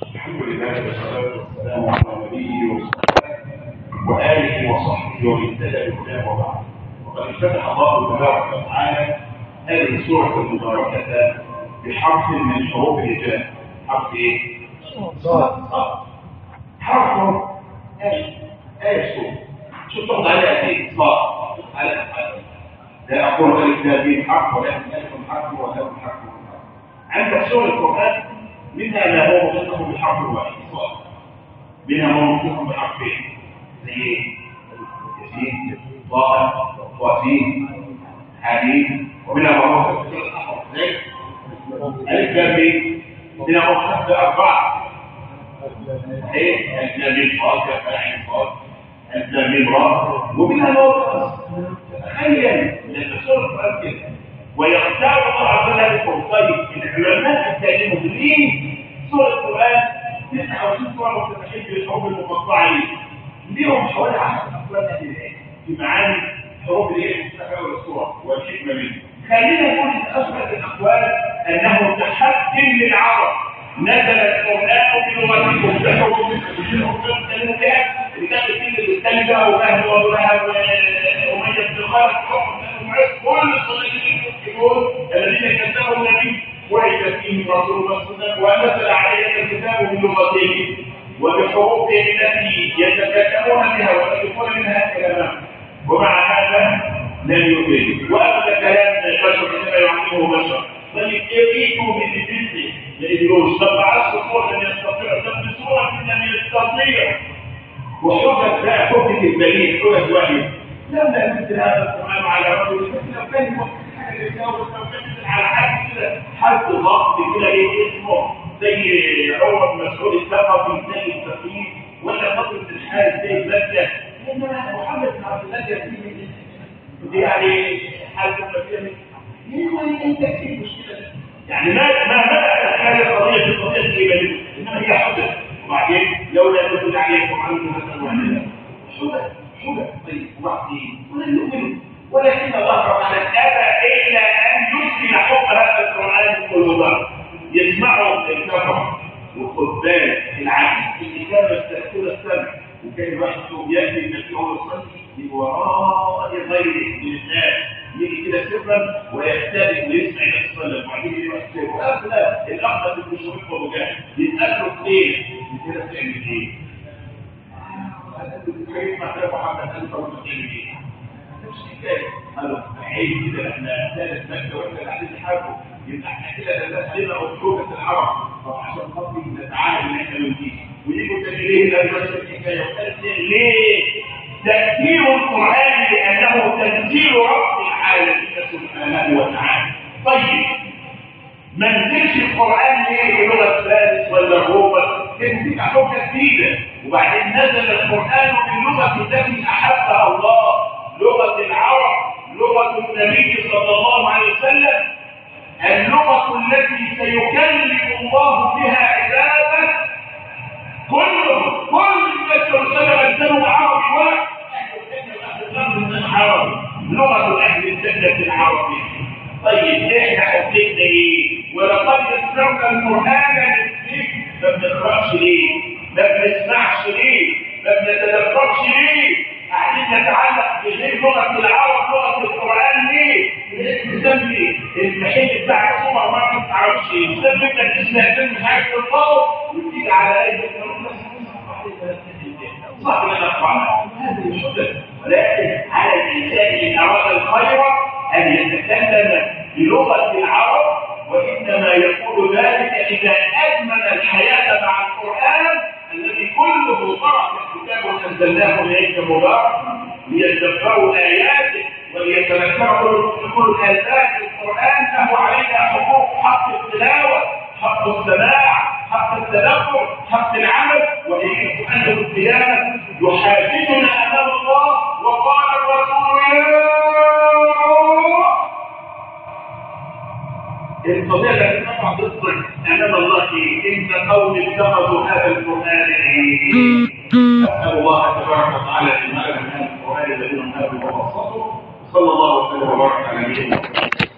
الحمد لله والصلاة والسلام على نبيه وصحبه وآله وصحبه ومن اهتدى بهداه وبعد وقد افتتح الله تبارك وتعالى هذه السورة المباركة بحرف من حروف الهجاء حرف ايه؟ صاد حرف ايش؟ ايش هو؟ شو تاخذ عليه اكيد صاد على لا اقول ذلك لا دين حرف ولا الف حرف ولا حرف عندك سورة القرآن منها ما هو مختصر بحرف واحد صاد منها ما هو مختصر بحرفين زي ايه؟ ياسين ضاء واسين حميد ومنها ما هو مختصر بالاحرف زي الف لام ميم منها ما هو مختصر باربعه ايه الف لام ميم صاد كاف عين صاد الف لام ميم راء ومنها ما هو مختصر تخيل ان سورة القرآن كده ويختار الله عز وجل لكم طيب العلماء التالموا ليه سورة القرآن 29 سورة مفتتحين بالحروف المقطعة ليه؟ ليهم حوالي 10 أقوال أهل العلم في معاني حروف الايه المفتتحة والسورة والحكمة منه خلينا نقول ان أشهر الأقوال أنه تحدي للعرب نزل القرآن بلغتكم بحروف تتكلموا بها اللي كانت بتيجي تتكلم بها وفهم وضرها وأمية بن خالد كل الصالحين يقول الذين كذبوا النبي وعد فيهم رسول الله ونزل عليك الكتاب بلغتهم وبحروف التي يتكلمون بها ويكتبون منها كلاما ومع هذا لم يؤمنوا وابدا كلام البشر انما يعلمه بشر بل يريدوا بمثله ما يدروش طب عشر صور لم يستطيع طب بصوره لم يستطيع وحجج بقى حجه البليغ حجج وحي لما مثل هذا القرآن على رجل لو كان حاجة يتجاوز لو كان على حد كده حد ضغط كده ليه اسمه زي عمر بن مسعود الثقفي زي الفقيه ولا نصر بن الحارث زي المكة انما محمد بن عبد الله يأتي يعني حاجة فيها من انت كتير مشكلة يعني ما ما بدأ هذه القضية في القضية الإيمانية إنما هي حجة وبعدين لولا نزل عليكم عنه مثلا واحدا حجة حجة طيب وبعدين ولن يؤمنوا ولكن الله تعالى ابى الا ان يسكن حب هذا القران قلوبهم يسمعوا الكفر وخد بالك العجيب اللي كانوا يستهترون السمع وكان الواحد فيهم ياتي النبي هو يصلي من وراء غيره من الناس يجي كده سرا ويختلف ويسمع الناس صلى الله عليه وسلم وبعدين يروح وقبل الاخضر بن شريف ومجاهد يتقابلوا اثنين كده تعمل ايه؟ كيف ما كان محمد أنت والمسلمين نفس الحكاية قالوا عيب كده احنا ثالث مكة واحنا قاعدين نحاربه يبقى احنا كده الناس علينا وحوجة العرب طب عشان خاطر نتعامل ان احنا نجي ويجوا تجريه الى نفس الحكاية وقالت ليه؟ تأثير القرآن لأنه تنزيل رب العالمين سبحانه وتعالى طيب ما نزلش القرآن ليه بلغة فارس ولا روما تنزل حجة جديدة وبعدين نزل القرآن باللغة التي أحبها الله لغة العرب لغة النبي صلى الله عليه وسلم اللغة التي سيكلم الله بها عباده كلهم كل الناس وسلم السنة عربي واحد عربي لغة أهل الجنة العربية طيب احنا حددنا ايه ولقد يسرنا القرآن للذكر ما بنقراش ليه ما بنسمعش ليه ما بنتدبرش ليه قاعدين نتعلق بغير لغه العرب لغه القران ليه نسمي المحل بتاع السوبر ماركت ما تعرفش ايه نسمي انك تستخدم حاجه في الفوق وتيجي على اي صح ولا لا هذه الحجه ولكن على الانسان ان اراد الخير ان يتكلم بلغه العرب وإنما يقول ذلك إذا أجمل الحياة مع القرآن الذي كله طرح الكتاب أنزلناه إليك مبارك ليتدبروا آياته وليتذكروا كل الآلات القرآن له علينا حقوق حق التلاوة حق السماع حق التدبر حق العمل وإن أنه القيامة يحاسبنا أمام الله وقال الرسول يا القضية التي تقع ضدك أمام الله إن قوم اتخذوا هذا القرآن أسأل الله تبارك وتعالى أن يجعل من هذا القرآن الذين هم هذا وبسطوا صلى الله وسلم وبارك على نبينا